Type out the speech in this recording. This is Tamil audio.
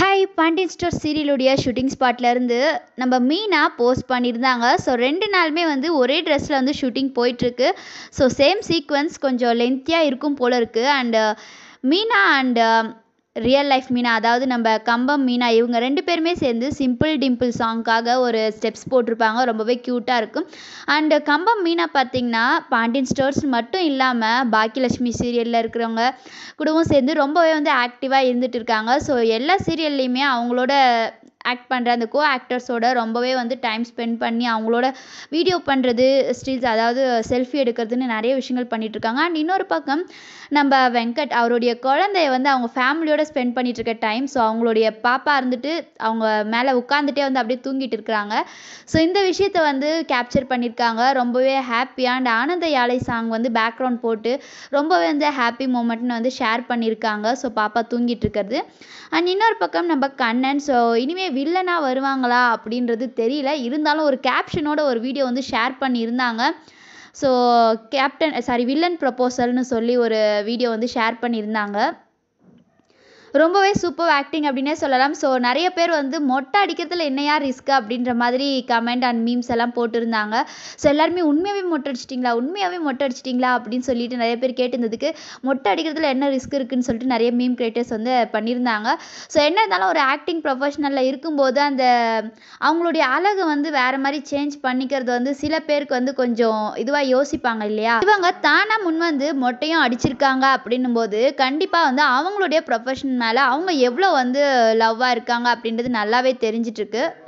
ஹாய் பாண்டியன் ஸ்டோர் சீரியலுடைய ஷூட்டிங் ஸ்பாட்லேருந்து நம்ம மீனா போஸ்ட் பண்ணியிருந்தாங்க ஸோ ரெண்டு நாளுமே வந்து ஒரே ட்ரெஸ்ஸில் வந்து ஷூட்டிங் போயிட்டுருக்கு ஸோ சேம் சீக்வன்ஸ் கொஞ்சம் லென்த்தியாக இருக்கும் போல இருக்குது and Meena and real life Meena அதாவது நம்ம கம்பம் மீனா இவங்க ரெண்டு பேருமே சேர்ந்து சிம்பிள் டிம்பிள் சாங்க்காக ஒரு ஸ்டெப்ஸ் போட்டிருப்பாங்க ரொம்பவே க்யூட்டாக இருக்கும் அண்டு கம்பம் மீனா பார்த்திங்கன்னா பாண்டியன் ஸ்டோர்ஸ் மட்டும் இல்லாமல் பாக்கியலட்சுமி சீரியலில் இருக்கிறவங்க கூடவும் சேர்ந்து ரொம்பவே வந்து ஆக்டிவாக இருந்துட்டு இருக்காங்க ஸோ எல்லா சீரியல்லையுமே அவங்களோட ஆக்ட் பண்ணுற அந்த கோ ஆக்டர்ஸோட ரொம்பவே வந்து டைம் ஸ்பெண்ட் பண்ணி அவங்களோட வீடியோ பண்ணுறது ஸ்டில்ஸ் அதாவது செல்ஃபி எடுக்கிறதுன்னு நிறைய விஷயங்கள் பண்ணிகிட்ருக்காங்க அண்ட் இன்னொரு பக்கம் நம்ம வெங்கட் அவருடைய குழந்தைய வந்து அவங்க ஃபேமிலியோட ஸ்பெண்ட் பண்ணிட்டு இருக்க டைம் ஸோ அவங்களுடைய பாப்பா இருந்துட்டு அவங்க மேலே உட்காந்துட்டே வந்து அப்படியே தூங்கிட்டு இருக்கிறாங்க ஸோ இந்த விஷயத்த வந்து கேப்சர் பண்ணியிருக்காங்க ரொம்பவே ஹாப்பியாக அண்ட் ஆனந்த யாழை சாங் வந்து பேக்ரவுண்ட் போட்டு ரொம்பவே வந்து ஹாப்பி மூமெண்ட்னு வந்து ஷேர் பண்ணியிருக்காங்க ஸோ பாப்பா தூங்கிட்டு இருக்கிறது அண்ட் இன்னொரு பக்கம் நம்ம கண்ணன் ஸோ இனிமேல் வில்லனாக வருவாங்களா அப்படின்றது தெரியல இருந்தாலும் ஒரு கேப்ஷனோட ஒரு வீடியோ வந்து ஷேர் பண்ணியிருந்தாங்க ஸோ கேப்டன் சாரி வில்லன் ப்ரப்போசல்னு சொல்லி ஒரு வீடியோ வந்து ஷேர் பண்ணியிருந்தாங்க ரொம்பவே சூப்பர் ஆக்டிங் அப்படின்னே சொல்லலாம் ஸோ நிறைய பேர் வந்து மொட்டை அடிக்கிறதுல என்னையா ரிஸ்க் அப்படின்ற மாதிரி கமெண்ட் அண்ட் மீம்ஸ் எல்லாம் போட்டிருந்தாங்க ஸோ எல்லாருமே உண்மையாகவே மொட்டை அடிச்சிட்டிங்களா உண்மையாகவே மொட்டை அடிச்சிட்டிங்களா அப்படின்னு சொல்லிட்டு நிறைய பேர் கேட்டிருந்ததுக்கு மொட்டை அடிக்கிறதுல என்ன ரிஸ்க் இருக்குன்னு சொல்லிட்டு நிறைய மீம் கிரியேட்டர்ஸ் வந்து பண்ணியிருந்தாங்க ஸோ என்ன இருந்தாலும் ஒரு ஆக்டிங் ப்ரொஃபஷனலில் இருக்கும்போது அந்த அவங்களுடைய அழகை வந்து வேறு மாதிரி சேஞ்ச் பண்ணிக்கிறது வந்து சில பேருக்கு வந்து கொஞ்சம் இதுவாக யோசிப்பாங்க இல்லையா இவங்க தானாக முன் வந்து மொட்டையும் அடிச்சிருக்காங்க அப்படின்னும் போது கண்டிப்பாக வந்து அவங்களுடைய ப்ரொஃபஷன் மேலே அவங்க எவ்வளோ வந்து லவ்வாக இருக்காங்க அப்படின்றது நல்லாவே தெரிஞ்சிட்ருக்கு